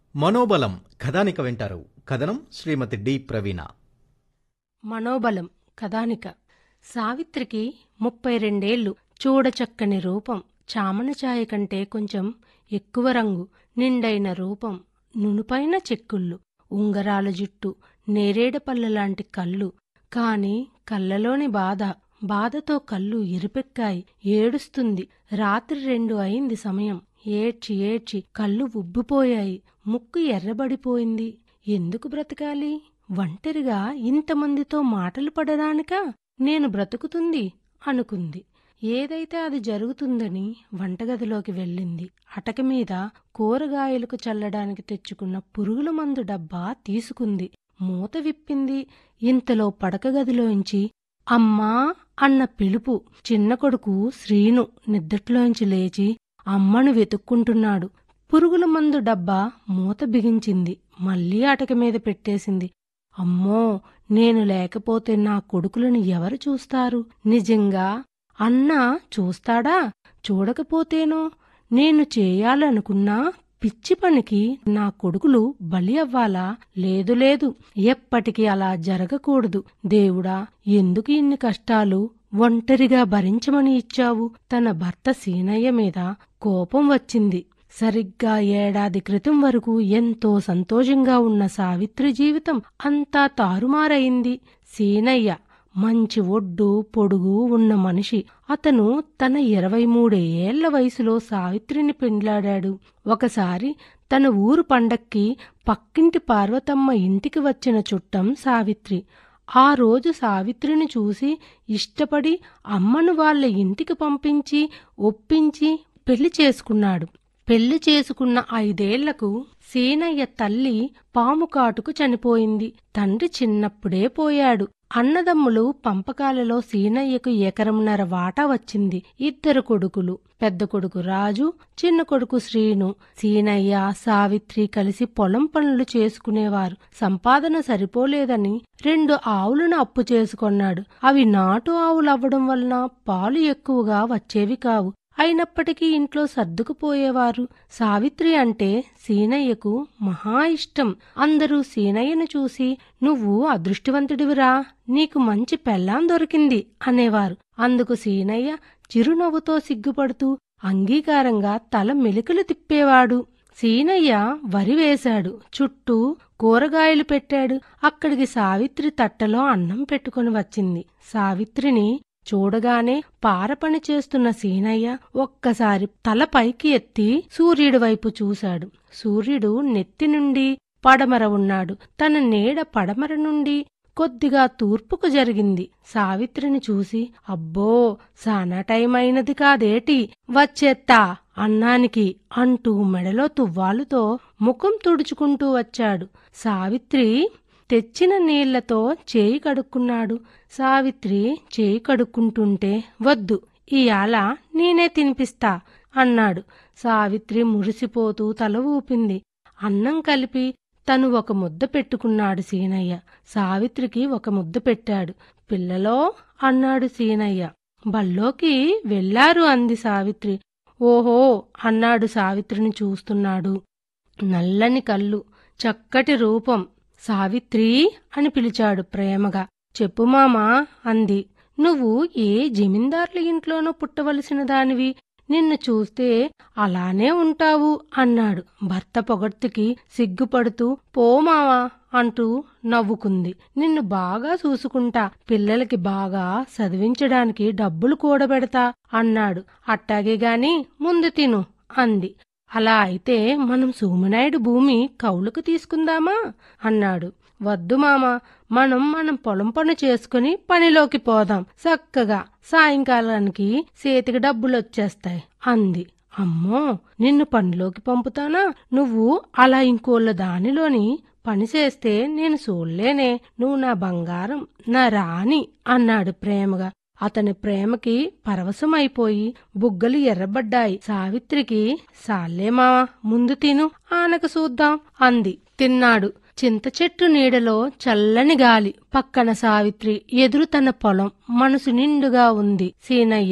మనోబలం కథానిక వింటారు కథనం శ్రీమతి డి ప్రవీణ మనోబలం కథానిక సావిత్రికి ముప్పై రెండేళ్లు చూడచక్కని రూపం చామన ఛాయ కంటే కొంచెం ఎక్కువ రంగు నిండైన రూపం నునుపైన చెక్కుళ్ళు ఉంగరాల జుట్టు నేరేడపల్లెలాంటి కళ్ళు కాని కళ్ళలోని బాధ బాధతో కళ్ళు ఎరుపెక్కాయి ఏడుస్తుంది రాత్రి రెండు అయింది సమయం ఏడ్చి ఏడ్చి కళ్ళు ఉబ్బిపోయాయి ముక్కు ఎర్రబడిపోయింది ఎందుకు బ్రతకాలి ఒంటరిగా ఇంతమందితో మాటలు పడడానికా నేను బ్రతుకుతుంది అనుకుంది ఏదైతే అది జరుగుతుందని వంటగదిలోకి వెళ్ళింది అటక మీద కూరగాయలకు చల్లడానికి తెచ్చుకున్న పురుగుల మందు డబ్బా తీసుకుంది మూత విప్పింది ఇంతలో పడక గదిలోంచి అమ్మా అన్న పిలుపు చిన్న కొడుకు శ్రీను నిద్దట్లోంచి లేచి అమ్మను వెతుక్కుంటున్నాడు పురుగుల మందు డబ్బా మూత బిగించింది మళ్ళీ అటక మీద పెట్టేసింది అమ్మో నేను లేకపోతే నా కొడుకులను ఎవరు చూస్తారు నిజంగా అన్నా చూస్తాడా చూడకపోతేనో నేను చేయాలనుకున్నా పిచ్చి పనికి నా కొడుకులు బలి అవ్వాలా లేదు లేదు ఎప్పటికీ అలా జరగకూడదు దేవుడా ఎందుకు ఇన్ని కష్టాలు ఒంటరిగా భరించమని ఇచ్చావు తన భర్త సీనయ్య మీద కోపం వచ్చింది సరిగ్గా ఏడాది క్రితం వరకు ఎంతో సంతోషంగా ఉన్న సావిత్రి జీవితం అంతా తారుమారైంది సీనయ్య మంచి ఒడ్డు పొడుగు ఉన్న మనిషి అతను తన ఇరవై మూడేళ్ల వయసులో సావిత్రిని పెండ్లాడాడు ఒకసారి తన ఊరు పండక్కి పక్కింటి పార్వతమ్మ ఇంటికి వచ్చిన చుట్టం సావిత్రి ఆ రోజు సావిత్రిని చూసి ఇష్టపడి అమ్మను వాళ్ళ ఇంటికి పంపించి ఒప్పించి పెళ్లి చేసుకున్నాడు పెళ్లి చేసుకున్న ఐదేళ్లకు సీనయ్య తల్లి పాము కాటుకు చనిపోయింది తండ్రి చిన్నప్పుడే పోయాడు అన్నదమ్ములు పంపకాలలో సీనయ్యకు ఎకరంన్నర వాటా వచ్చింది ఇద్దరు కొడుకులు పెద్ద కొడుకు రాజు చిన్న కొడుకు శ్రీను సీనయ్య సావిత్రి కలిసి పొలం పనులు చేసుకునేవారు సంపాదన సరిపోలేదని రెండు ఆవులను అప్పు చేసుకొన్నాడు అవి నాటు ఆవులు అవ్వడం వలన పాలు ఎక్కువగా వచ్చేవి కావు అయినప్పటికీ ఇంట్లో సర్దుకుపోయేవారు సావిత్రి అంటే సీనయ్యకు మహా ఇష్టం అందరూ సీనయ్యను చూసి నువ్వు అదృష్టవంతుడివిరా నీకు మంచి పెళ్ళాం దొరికింది అనేవారు అందుకు సీనయ్య చిరునవ్వుతో సిగ్గుపడుతూ అంగీకారంగా తల మెలికలు తిప్పేవాడు సీనయ్య వరి వేశాడు చుట్టూ కూరగాయలు పెట్టాడు అక్కడికి సావిత్రి తట్టలో అన్నం పెట్టుకుని వచ్చింది సావిత్రిని చూడగానే పారపని చేస్తున్న సీనయ్య ఒక్కసారి తల పైకి ఎత్తి సూర్యుడి వైపు చూశాడు సూర్యుడు నెత్తి నుండి పడమర ఉన్నాడు తన నీడ పడమర నుండి కొద్దిగా తూర్పుకు జరిగింది సావిత్రిని చూసి అబ్బో సానా టైం అయినది కాదేటి వచ్చేత్తా అన్నానికి అంటూ మెడలో తువ్వాలుతో ముఖం తుడుచుకుంటూ వచ్చాడు సావిత్రి తెచ్చిన నీళ్లతో చేయి కడుక్కున్నాడు సావిత్రి చేయి కడుక్కుంటుంటే వద్దు ఇయాల నేనే తినిపిస్తా అన్నాడు సావిత్రి మురిసిపోతూ తల ఊపింది అన్నం కలిపి తను ఒక ముద్ద పెట్టుకున్నాడు సీనయ్య సావిత్రికి ఒక ముద్ద పెట్టాడు పిల్లలో అన్నాడు సీనయ్య బళ్ళోకి వెళ్లారు అంది సావిత్రి ఓహో అన్నాడు సావిత్రిని చూస్తున్నాడు నల్లని కళ్ళు చక్కటి రూపం సావిత్రి అని పిలిచాడు ప్రేమగా చెప్పు మామా అంది నువ్వు ఏ జమీందార్ల ఇంట్లోనో పుట్టవలసిన దానివి నిన్ను చూస్తే అలానే ఉంటావు అన్నాడు భర్త పొగడ్తికి సిగ్గుపడుతూ పో మావా అంటూ నవ్వుకుంది నిన్ను బాగా చూసుకుంటా పిల్లలకి బాగా చదివించడానికి డబ్బులు కూడబెడతా అన్నాడు అట్టాగే గాని ముందు తిను అంది అలా అయితే మనం సోమనాయుడు భూమి కౌలుకు తీసుకుందామా అన్నాడు వద్దు మామ మనం మనం పొలం పని చేసుకుని పనిలోకి పోదాం చక్కగా సాయంకాలానికి చేతికి డబ్బులొచ్చేస్తాయి అంది అమ్మో నిన్ను పనిలోకి పంపుతానా నువ్వు అలా ఇంకోళ్ళ దానిలోని పని చేస్తే నేను చూడలేనే నువ్వు నా బంగారం నా రాణి అన్నాడు ప్రేమగా అతని ప్రేమకి పరవశమైపోయి బుగ్గలు ఎర్రబడ్డాయి సావిత్రికి సాలేమా ముందు తిను ఆనక చూద్దాం అంది తిన్నాడు చింత చెట్టు నీడలో చల్లని గాలి పక్కన సావిత్రి ఎదురు తన పొలం మనసు నిండుగా ఉంది సీనయ్యకు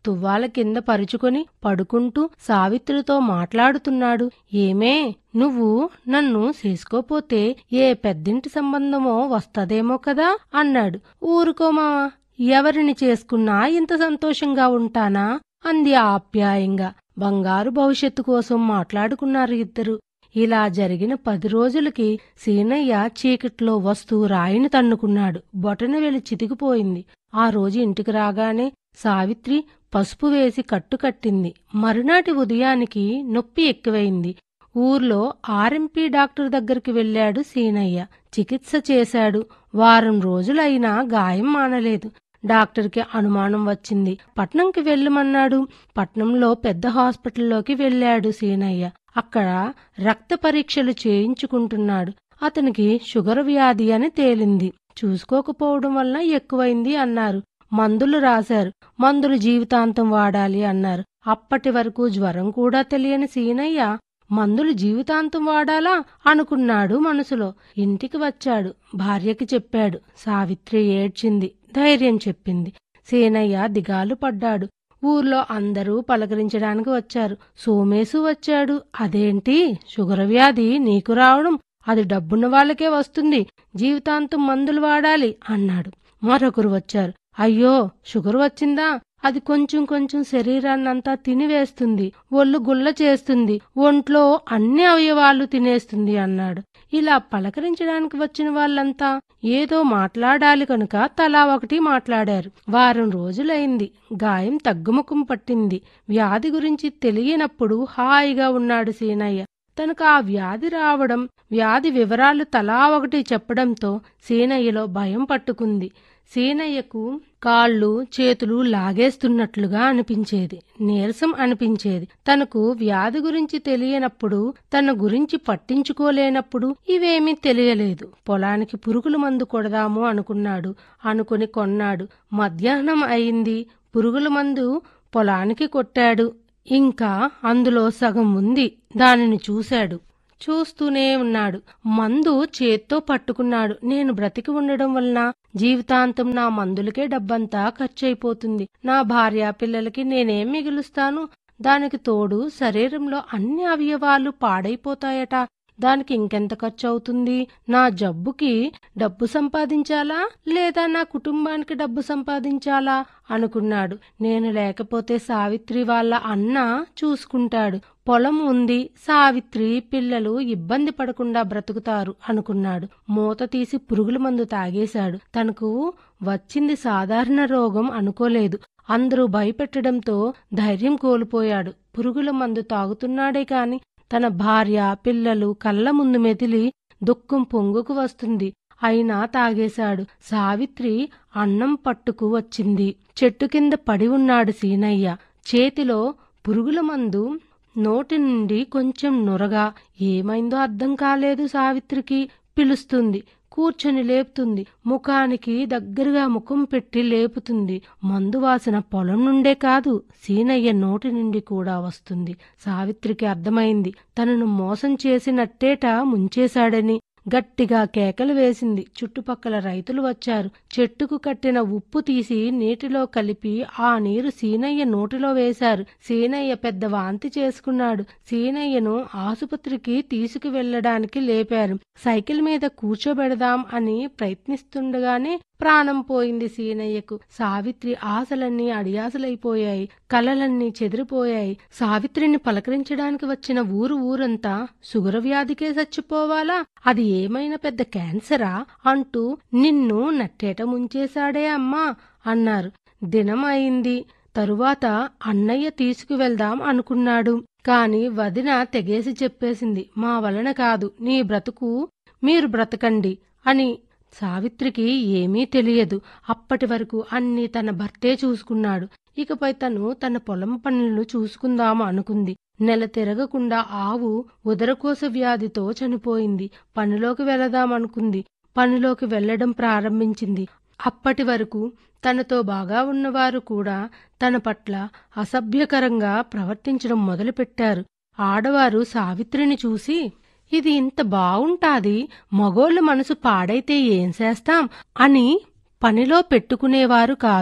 తువ్వాల కింద పరుచుకొని పడుకుంటూ సావిత్రితో మాట్లాడుతున్నాడు ఏమే నువ్వు నన్ను చేసుకోపోతే ఏ పెద్దింటి సంబంధమో వస్తదేమో కదా అన్నాడు ఊరుకోమా ఎవరిని చేసుకున్నా ఇంత సంతోషంగా ఉంటానా అంది ఆప్యాయంగా బంగారు భవిష్యత్తు కోసం మాట్లాడుకున్నారు ఇద్దరు ఇలా జరిగిన పది రోజులకి సీనయ్య చీకట్లో వస్తూ రాయిని తన్నుకున్నాడు బొటన వెలి చితికిపోయింది ఆ రోజు ఇంటికి రాగానే సావిత్రి పసుపు వేసి కట్టు కట్టింది మరునాటి ఉదయానికి నొప్పి ఎక్కువైంది ఊర్లో ఆర్ఎంపీ డాక్టర్ దగ్గరికి వెళ్ళాడు సీనయ్య చికిత్స చేశాడు వారం రోజులైనా గాయం మానలేదు డాక్టర్కి అనుమానం వచ్చింది పట్నంకి వెళ్ళమన్నాడు పట్నంలో పెద్ద హాస్పిటల్లోకి వెళ్ళాడు సీనయ్య అక్కడ రక్త పరీక్షలు చేయించుకుంటున్నాడు అతనికి షుగర్ వ్యాధి అని తేలింది చూసుకోకపోవడం వలన ఎక్కువైంది అన్నారు మందులు రాశారు మందులు జీవితాంతం వాడాలి అన్నారు అప్పటి వరకు జ్వరం కూడా తెలియని సీనయ్య మందులు జీవితాంతం వాడాలా అనుకున్నాడు మనసులో ఇంటికి వచ్చాడు భార్యకి చెప్పాడు సావిత్రి ఏడ్చింది ధైర్యం చెప్పింది సీనయ్య దిగాలు పడ్డాడు ఊర్లో అందరూ పలకరించడానికి వచ్చారు సోమేశు వచ్చాడు అదేంటి షుగర్ వ్యాధి నీకు రావడం అది డబ్బున్న వాళ్ళకే వస్తుంది జీవితాంతం మందులు వాడాలి అన్నాడు మరొకరు వచ్చారు అయ్యో షుగర్ వచ్చిందా అది కొంచెం కొంచెం శరీరాన్నంతా తినివేస్తుంది ఒళ్ళు గుల్ల చేస్తుంది ఒంట్లో అన్ని అవయవాలు తినేస్తుంది అన్నాడు ఇలా పలకరించడానికి వచ్చిన వాళ్ళంతా ఏదో మాట్లాడాలి కనుక తలా ఒకటి మాట్లాడారు వారం రోజులైంది గాయం తగ్గుముఖం పట్టింది వ్యాధి గురించి తెలియనప్పుడు హాయిగా ఉన్నాడు సీనయ్య తనకు ఆ వ్యాధి రావడం వ్యాధి వివరాలు తలా ఒకటి చెప్పడంతో సీనయ్యలో భయం పట్టుకుంది సీనయ్యకు కాళ్ళు చేతులు లాగేస్తున్నట్లుగా అనిపించేది నీరసం అనిపించేది తనకు వ్యాధి గురించి తెలియనప్పుడు తన గురించి పట్టించుకోలేనప్పుడు ఇవేమీ తెలియలేదు పొలానికి పురుగుల మందు కొడదాము అనుకున్నాడు అనుకుని కొన్నాడు మధ్యాహ్నం అయింది పురుగుల మందు పొలానికి కొట్టాడు ఇంకా అందులో సగం ఉంది దానిని చూశాడు చూస్తూనే ఉన్నాడు మందు చేత్తో పట్టుకున్నాడు నేను బ్రతికి ఉండడం వలన జీవితాంతం నా మందులకే డబ్బంతా ఖర్చయిపోతుంది నా భార్య పిల్లలకి నేనేం మిగులుస్తాను దానికి తోడు శరీరంలో అన్ని అవయవాలు పాడైపోతాయట దానికి ఇంకెంత ఖర్చు అవుతుంది నా జబ్బుకి డబ్బు సంపాదించాలా లేదా నా కుటుంబానికి డబ్బు సంపాదించాలా అనుకున్నాడు నేను లేకపోతే సావిత్రి వాళ్ళ అన్న చూసుకుంటాడు పొలం ఉంది సావిత్రి పిల్లలు ఇబ్బంది పడకుండా బ్రతుకుతారు అనుకున్నాడు మూత తీసి పురుగుల మందు తాగేశాడు తనకు వచ్చింది సాధారణ రోగం అనుకోలేదు అందరూ భయపెట్టడంతో ధైర్యం కోల్పోయాడు పురుగుల మందు తాగుతున్నాడే కాని తన భార్య పిల్లలు కళ్ళ ముందు మెదిలి దుఃఖం పొంగుకు వస్తుంది అయినా తాగేశాడు సావిత్రి అన్నం పట్టుకు వచ్చింది చెట్టు కింద పడి ఉన్నాడు సీనయ్య చేతిలో పురుగుల మందు నోటి నుండి కొంచెం నొరగా ఏమైందో అర్థం కాలేదు సావిత్రికి పిలుస్తుంది కూర్చొని లేపుతుంది ముఖానికి దగ్గరగా ముఖం పెట్టి లేపుతుంది మందు వాసన పొలం నుండే కాదు సీనయ్య నోటి నుండి కూడా వస్తుంది సావిత్రికి అర్థమైంది తనను మోసం చేసినట్టేట ముంచేశాడని గట్టిగా కేకలు వేసింది చుట్టుపక్కల రైతులు వచ్చారు చెట్టుకు కట్టిన ఉప్పు తీసి నీటిలో కలిపి ఆ నీరు సీనయ్య నోటిలో వేశారు సీనయ్య పెద్ద వాంతి చేసుకున్నాడు సీనయ్యను ఆసుపత్రికి తీసుకువెళ్లడానికి లేపారు సైకిల్ మీద కూర్చోబెడదాం అని ప్రయత్నిస్తుండగానే ప్రాణం పోయింది సీనయ్యకు సావిత్రి ఆశలన్నీ అడియాసలైపోయాయి కలలన్నీ చెదిరిపోయాయి సావిత్రిని పలకరించడానికి వచ్చిన ఊరు ఊరంతా సుగర వ్యాధికే చచ్చిపోవాలా అది ఏమైనా పెద్ద క్యాన్సరా అంటూ నిన్ను నట్టేట ముంచేశాడే అమ్మా అన్నారు దినం అయింది తరువాత అన్నయ్య తీసుకువెళ్దాం అనుకున్నాడు కాని వదిన తెగేసి చెప్పేసింది మా వలన కాదు నీ బ్రతుకు మీరు బ్రతకండి అని సావిత్రికి ఏమీ తెలియదు అప్పటి వరకు అన్ని తన భర్తే చూసుకున్నాడు ఇకపై తను తన పొలం పనులను చూసుకుందాము అనుకుంది నెల తిరగకుండా ఆవు ఉదరకోశ వ్యాధితో చనిపోయింది పనిలోకి వెళదామనుకుంది పనిలోకి వెళ్లడం ప్రారంభించింది అప్పటి వరకు తనతో బాగా ఉన్నవారు కూడా తన పట్ల అసభ్యకరంగా ప్రవర్తించడం మొదలుపెట్టారు ఆడవారు సావిత్రిని చూసి ఇది ఇంత బావుంటాది మగోళ్ళ మనసు పాడైతే ఏం చేస్తాం అని పనిలో పెట్టుకునేవారు కాదు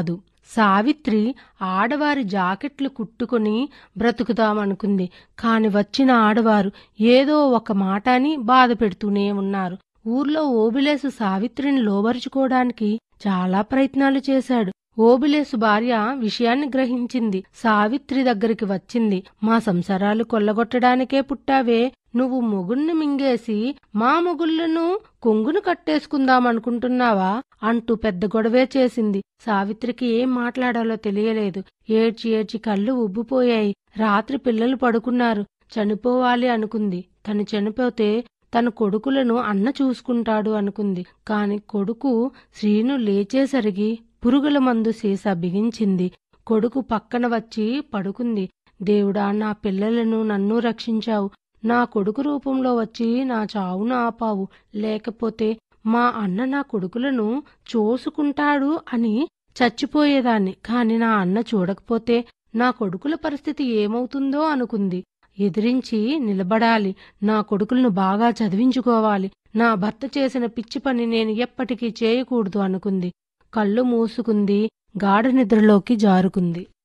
సావిత్రి ఆడవారి జాకెట్లు కుట్టుకొని బ్రతుకుదామనుకుంది కాని వచ్చిన ఆడవారు ఏదో ఒక మాట అని బాధ పెడుతూనే ఉన్నారు ఊర్లో ఓబిలేసు సావిత్రిని లోబరుచుకోవడానికి చాలా ప్రయత్నాలు చేశాడు ఓబిలేసు భార్య విషయాన్ని గ్రహించింది సావిత్రి దగ్గరికి వచ్చింది మా సంసారాలు కొల్లగొట్టడానికే పుట్టావే నువ్వు మొగుణ్ణి మింగేసి మా మొగుళ్ళను కొంగును కట్టేసుకుందామనుకుంటున్నావా అంటూ పెద్ద గొడవే చేసింది సావిత్రికి ఏం మాట్లాడాలో తెలియలేదు ఏడ్చి ఏడ్చి కళ్ళు ఉబ్బిపోయాయి రాత్రి పిల్లలు పడుకున్నారు చనిపోవాలి అనుకుంది తను చనిపోతే తన కొడుకులను అన్న చూసుకుంటాడు అనుకుంది కాని కొడుకు శ్రీను లేచేసరికి పురుగుల మందు సీసా బిగించింది కొడుకు పక్కన వచ్చి పడుకుంది దేవుడా నా పిల్లలను నన్ను రక్షించావు నా కొడుకు రూపంలో వచ్చి నా చావును ఆపావు లేకపోతే మా అన్న నా కొడుకులను చూసుకుంటాడు అని చచ్చిపోయేదాన్ని కాని నా అన్న చూడకపోతే నా కొడుకుల పరిస్థితి ఏమవుతుందో అనుకుంది ఎదిరించి నిలబడాలి నా కొడుకులను బాగా చదివించుకోవాలి నా భర్త చేసిన పిచ్చి పని నేను ఎప్పటికీ చేయకూడదు అనుకుంది కళ్ళు మూసుకుంది గాఢ నిద్రలోకి జారుకుంది